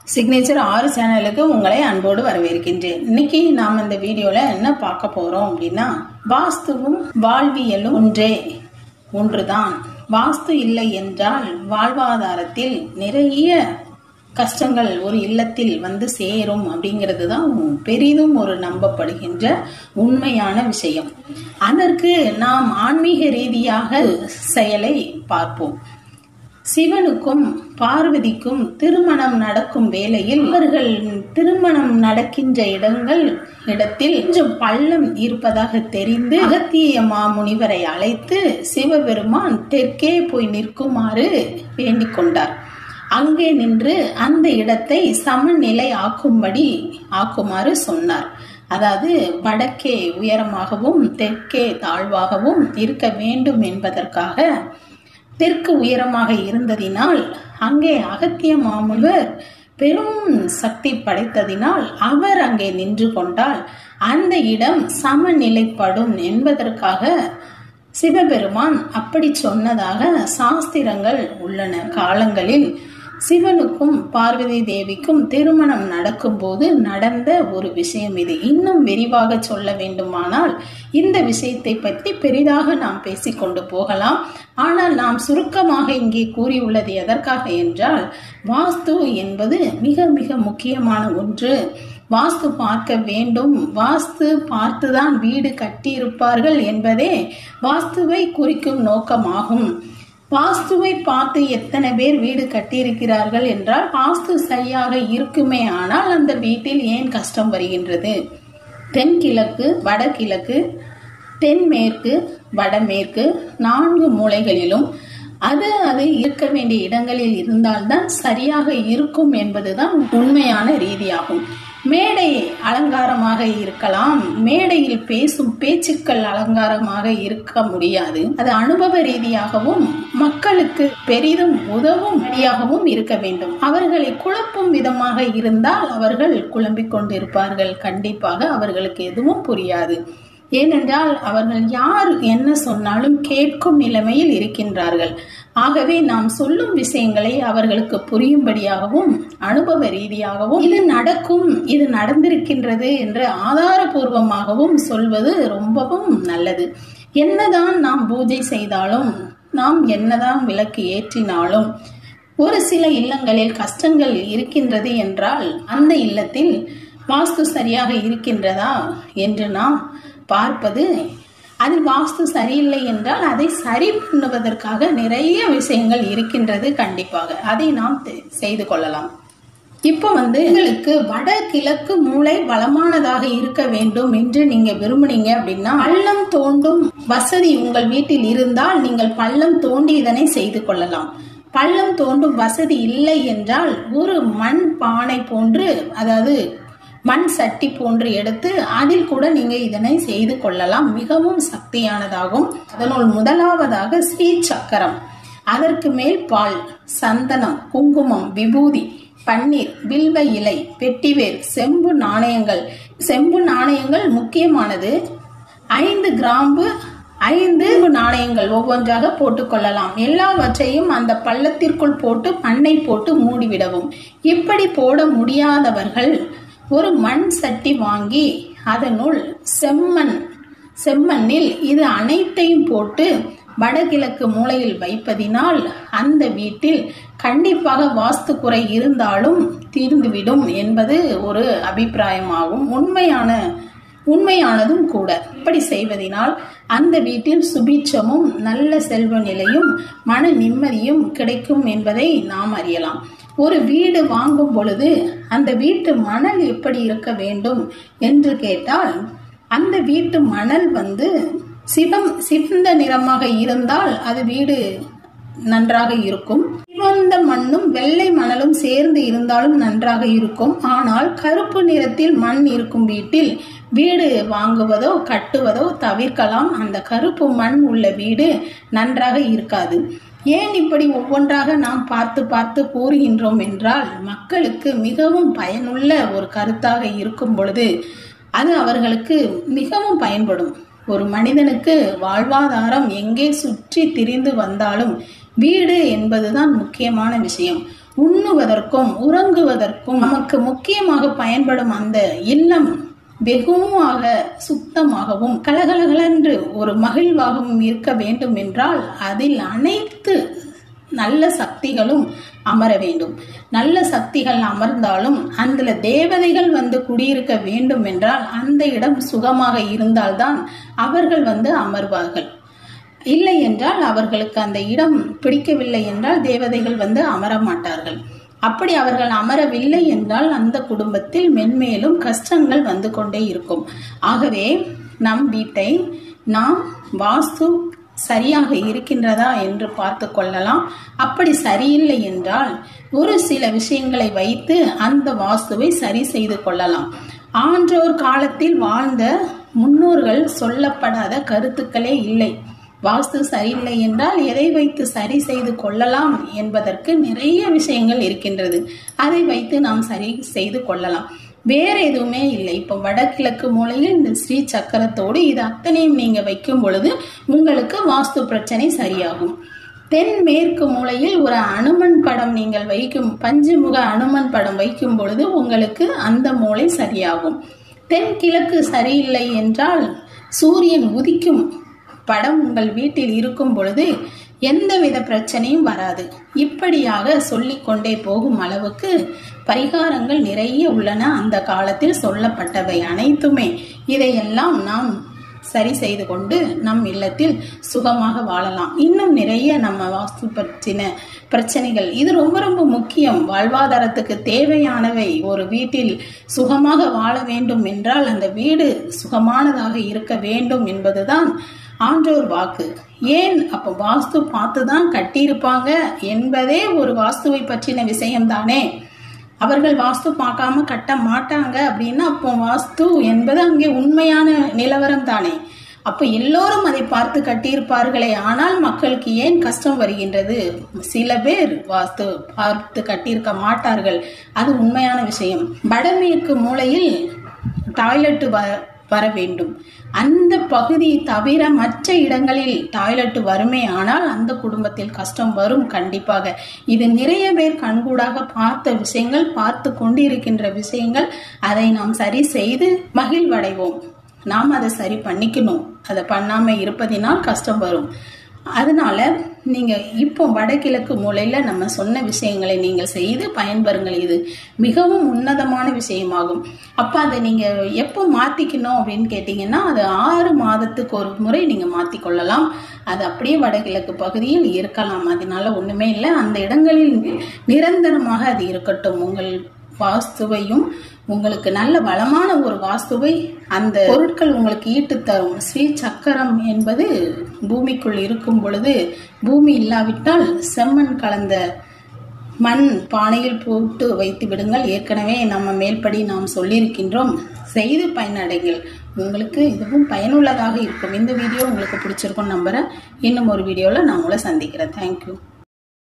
signature ஆறு சேனலுக்கு உங்களை அன்போடு வரவேற்கின்றேன் இன்னைக்கு நாம் இந்த வீடியோல என்ன பார்க்க போறோம் அப்படின்னா வாஸ்துவும் வாழ்வியலும் ஒன்றே ஒன்றுதான் வாஸ்து இல்லை என்றால் வாழ்வாதாரத்தில் நிறைய கஷ்டங்கள் ஒரு இல்லத்தில் வந்து சேரும் அப்படிங்கிறது தான் பெரிதும் ஒரு நம்பப்படுகின்ற உண்மையான விஷயம் அதற்கு நாம் ஆன்மீக ரீதியாக செயலை பார்ப்போம் சிவனுக்கும் பார்வதிக்கும் திருமணம் நடக்கும் வேளையில் அவர்கள் திருமணம் நடக்கின்ற இடங்கள் இடத்தில் கொஞ்சம் பள்ளம் இருப்பதாக தெரிந்து அகத்திய மாமுனிவரை அழைத்து சிவபெருமான் தெற்கே போய் நிற்குமாறு வேண்டிக் கொண்டார் அங்கே நின்று அந்த இடத்தை சமநிலை ஆக்கும்படி ஆக்குமாறு சொன்னார் அதாவது வடக்கே உயரமாகவும் தெற்கே தாழ்வாகவும் இருக்க வேண்டும் என்பதற்காக தெற்கு உயரமாக இருந்ததினால் அங்கே அகத்திய மாமுனிவர் பெரும் சக்தி படைத்ததினால் அவர் அங்கே நின்று கொண்டால் அந்த இடம் சமநிலைப்படும் என்பதற்காக சிவபெருமான் அப்படி சொன்னதாக சாஸ்திரங்கள் உள்ளன காலங்களில் சிவனுக்கும் பார்வதி தேவிக்கும் திருமணம் நடக்கும்போது நடந்த ஒரு விஷயம் இது இன்னும் விரிவாக சொல்ல வேண்டுமானால் இந்த விஷயத்தை பற்றி பெரிதாக நாம் பேசிக்கொண்டு போகலாம் ஆனால் நாம் சுருக்கமாக இங்கே கூறியுள்ளது எதற்காக என்றால் வாஸ்து என்பது மிக மிக முக்கியமான ஒன்று வாஸ்து பார்க்க வேண்டும் வாஸ்து பார்த்துதான் வீடு கட்டியிருப்பார்கள் என்பதே வாஸ்துவை குறிக்கும் நோக்கமாகும் வாஸ்துவை பார்த்து எத்தனை பேர் வீடு கட்டியிருக்கிறார்கள் என்றால் வாஸ்து சரியாக இருக்குமே ஆனால் அந்த வீட்டில் ஏன் கஷ்டம் வருகின்றது தென்கிழக்கு வடகிழக்கு தென்மேற்கு வடமேற்கு நான்கு மூலைகளிலும் அது அது இருக்க வேண்டிய இடங்களில் இருந்தால்தான் சரியாக இருக்கும் என்பதுதான் உண்மையான ரீதியாகும் மேடை அலங்காரமாக இருக்கலாம் மேடையில் பேசும் பேச்சுக்கள் அலங்காரமாக இருக்க முடியாது அது அனுபவ ரீதியாகவும் மக்களுக்கு பெரிதும் உதவும் வழியாகவும் இருக்க வேண்டும் அவர்களை குழப்பும் விதமாக இருந்தால் அவர்கள் குழம்பிக் கொண்டிருப்பார்கள் கண்டிப்பாக அவர்களுக்கு எதுவும் புரியாது ஏனென்றால் அவர்கள் யார் என்ன சொன்னாலும் கேட்கும் நிலைமையில் இருக்கின்றார்கள் ஆகவே நாம் சொல்லும் விஷயங்களை அவர்களுக்கு புரியும்படியாகவும் அனுபவ ரீதியாகவும் இது நடக்கும் இது நடந்திருக்கின்றது என்று ஆதாரபூர்வமாகவும் சொல்வது ரொம்பவும் நல்லது என்னதான் நாம் பூஜை செய்தாலும் நாம் என்னதான் விளக்கு ஏற்றினாலும் ஒரு சில இல்லங்களில் கஷ்டங்கள் இருக்கின்றது என்றால் அந்த இல்லத்தில் வாஸ்து சரியாக இருக்கின்றதா என்று நாம் பார்ப்பது அதில் வாஸ்து சரியில்லை என்றால் அதை சரி பண்ணுவதற்காக நிறைய விஷயங்கள் இருக்கின்றது கண்டிப்பாக அதை நாம் செய்து கொள்ளலாம் இப்போ வந்து உங்களுக்கு வட கிழக்கு மூளை வளமானதாக இருக்க வேண்டும் என்று நீங்க விரும்புனீங்க அப்படின்னா பள்ளம் தோண்டும் வசதி உங்கள் வீட்டில் இருந்தால் நீங்கள் பள்ளம் தோண்டி இதனை செய்து கொள்ளலாம் பள்ளம் தோண்டும் வசதி இல்லை என்றால் ஒரு மண் பானை போன்று அதாவது மண் சட்டி போன்று எடுத்து அதில் கூட நீங்க இதனை செய்து கொள்ளலாம் மிகவும் சக்தியானதாகும் அதனுள் முதலாவதாக ஸ்ரீ சக்கரம் அதற்கு மேல் பால் சந்தனம் குங்குமம் விபூதி பன்னீர் வில்வ இலை வெட்டிவேர் செம்பு நாணயங்கள் செம்பு நாணயங்கள் முக்கியமானது ஐந்து கிராம்பு ஐந்து நாணயங்கள் ஒவ்வொன்றாக போட்டுக்கொள்ளலாம் எல்லாவற்றையும் அந்த பள்ளத்திற்குள் போட்டு மண்ணை போட்டு மூடிவிடவும் இப்படி போட முடியாதவர்கள் ஒரு மண் சட்டி வாங்கி அதனுள் செம்மண் செம்மண்ணில் இது அனைத்தையும் போட்டு வடகிழக்கு மூலையில் வைப்பதினால் அந்த வீட்டில் கண்டிப்பாக வாஸ்து குறை இருந்தாலும் தீர்ந்துவிடும் என்பது ஒரு அபிப்பிராயமாகும் உண்மையான உண்மையானதும் கூட இப்படி செய்வதனால் அந்த வீட்டில் சுபீட்சமும் நல்ல செல்வ நிலையும் மன நிம்மதியும் கிடைக்கும் என்பதை நாம் அறியலாம் ஒரு வீடு வாங்கும் பொழுது அந்த வீட்டு மணல் எப்படி இருக்க வேண்டும் என்று கேட்டால் அந்த வீட்டு மணல் வந்து சிவம் சிவந்த நிறமாக இருந்தால் அது வீடு நன்றாக இருக்கும் சிவந்த மண்ணும் வெள்ளை மணலும் சேர்ந்து இருந்தாலும் நன்றாக இருக்கும் ஆனால் கருப்பு நிறத்தில் மண் இருக்கும் வீட்டில் வீடு வாங்குவதோ கட்டுவதோ தவிர்க்கலாம் அந்த கருப்பு மண் உள்ள வீடு நன்றாக இருக்காது ஏன் இப்படி ஒவ்வொன்றாக நாம் பார்த்து பார்த்து கூறுகின்றோம் என்றால் மக்களுக்கு மிகவும் பயனுள்ள ஒரு கருத்தாக இருக்கும் பொழுது அது அவர்களுக்கு மிகவும் பயன்படும் ஒரு மனிதனுக்கு வாழ்வாதாரம் எங்கே சுற்றி திரிந்து வந்தாலும் வீடு என்பதுதான் முக்கியமான விஷயம் உண்ணுவதற்கும் உறங்குவதற்கும் நமக்கு முக்கியமாக பயன்படும் அந்த இல்லம் வெகுவாக சுத்தமாகவும் கலகலகலென்று ஒரு மகிழ்வாகவும் இருக்க வேண்டும் என்றால் அதில் அனைத்து நல்ல சக்திகளும் அமர வேண்டும் நல்ல சக்திகள் அமர்ந்தாலும் அந்த தேவதைகள் வந்து குடியிருக்க வேண்டும் என்றால் அந்த இடம் சுகமாக இருந்தால்தான் அவர்கள் வந்து அமர்வார்கள் இல்லை என்றால் அவர்களுக்கு அந்த இடம் பிடிக்கவில்லை என்றால் தேவதைகள் வந்து அமர மாட்டார்கள் அப்படி அவர்கள் அமரவில்லை என்றால் அந்த குடும்பத்தில் மென்மேலும் கஷ்டங்கள் வந்து கொண்டே இருக்கும் ஆகவே நம் வீட்டை நாம் வாஸ்து சரியாக இருக்கின்றதா என்று பார்த்து கொள்ளலாம் அப்படி சரியில்லை என்றால் ஒரு சில விஷயங்களை வைத்து அந்த வாஸ்துவை சரி செய்து கொள்ளலாம் ஆன்றோர் காலத்தில் வாழ்ந்த முன்னோர்கள் சொல்லப்படாத கருத்துக்களே இல்லை வாஸ்து சரியில்லை என்றால் எதை வைத்து சரி செய்து கொள்ளலாம் என்பதற்கு நிறைய விஷயங்கள் இருக்கின்றது அதை வைத்து நாம் சரி செய்து கொள்ளலாம் வேற எதுவுமே இல்லை இப்போ வடகிழக்கு மூலையில் இந்த ஸ்ரீ சக்கரத்தோடு இது அத்தனையும் நீங்க வைக்கும் பொழுது உங்களுக்கு வாஸ்து பிரச்சனை சரியாகும் தென் மேற்கு மூலையில் ஒரு அனுமன் படம் நீங்கள் வைக்கும் பஞ்சமுக அனுமன் படம் வைக்கும் பொழுது உங்களுக்கு அந்த மூளை சரியாகும் தென் கிழக்கு சரியில்லை என்றால் சூரியன் உதிக்கும் படம் உங்கள் வீட்டில் இருக்கும் பொழுது எந்தவித பிரச்சனையும் வராது இப்படியாக சொல்லிக்கொண்டே போகும் அளவுக்கு பரிகாரங்கள் நிறைய உள்ளன அந்த காலத்தில் சொல்லப்பட்டவை அனைத்துமே இதையெல்லாம் நாம் சரி செய்து கொண்டு நம் இல்லத்தில் சுகமாக வாழலாம் இன்னும் நிறைய நம்ம வாஸ்து பற்றின பிரச்சனைகள் இது ரொம்ப ரொம்ப முக்கியம் வாழ்வாதாரத்துக்கு தேவையானவை ஒரு வீட்டில் சுகமாக வாழ வேண்டும் என்றால் அந்த வீடு சுகமானதாக இருக்க வேண்டும் என்பதுதான் ஆன்றோர் வாக்கு ஏன் அப்போ வாஸ்து பார்த்து தான் கட்டியிருப்பாங்க என்பதே ஒரு வாஸ்துவை பற்றின விஷயம்தானே அவர்கள் வாஸ்து பார்க்காம கட்ட மாட்டாங்க அப்படின்னா அப்போ வாஸ்து என்பது அங்கே உண்மையான நிலவரம் தானே அப்போ எல்லோரும் அதை பார்த்து கட்டியிருப்பார்களே ஆனால் மக்களுக்கு ஏன் கஷ்டம் வருகின்றது சில பேர் வாஸ்து பார்த்து கட்டியிருக்க மாட்டார்கள் அது உண்மையான விஷயம் வடமேற்கு மூலையில் டாய்லெட் வர வேண்டும் அந்த பகுதி தவிர மற்ற இடங்களில் டாய்லெட் வருமே ஆனால் அந்த குடும்பத்தில் கஷ்டம் வரும் கண்டிப்பாக இது நிறைய பேர் கண்கூடாக பார்த்த விஷயங்கள் பார்த்து கொண்டிருக்கின்ற விஷயங்கள் அதை நாம் சரி செய்து மகிழ்வடைவோம் நாம் அதை சரி பண்ணிக்கணும் அதை பண்ணாம இருப்பதினால் கஷ்டம் வரும் அதனால நீங்க இப்போ வடகிழக்கு மூலையில நம்ம சொன்ன விஷயங்களை நீங்கள் செய்து பயன்பெறுங்கள் இது மிகவும் உன்னதமான விஷயமாகும் அப்ப அதை நீங்க எப்போ மாத்திக்கணும் அப்படின்னு கேட்டீங்கன்னா அது ஆறு மாதத்துக்கு ஒரு முறை நீங்க மாத்தி கொள்ளலாம் அது அப்படியே வடகிழக்கு பகுதியில் இருக்கலாம் அதனால ஒண்ணுமே இல்லை அந்த இடங்களில் நிரந்தரமாக அது இருக்கட்டும் உங்கள் வாஸ்துவையும் உங்களுக்கு நல்ல வளமான ஒரு வாஸ்துவை அந்த பொருட்கள் உங்களுக்கு ஈட்டு தரும் ஸ்ரீ சக்கரம் என்பது பூமிக்குள் இருக்கும் பொழுது பூமி இல்லாவிட்டால் செம்மண் கலந்த மண் பானையில் போட்டு வைத்து விடுங்கள் ஏற்கனவே நம்ம மேல்படி நாம் சொல்லியிருக்கின்றோம் செய்து பயனடைங்கள் உங்களுக்கு இதுவும் பயனுள்ளதாக இருக்கும் இந்த வீடியோ உங்களுக்கு பிடிச்சிருக்கும் நம்புறேன் இன்னும் ஒரு வீடியோவில் நான் உங்களை சந்திக்கிறேன் தேங்க்யூ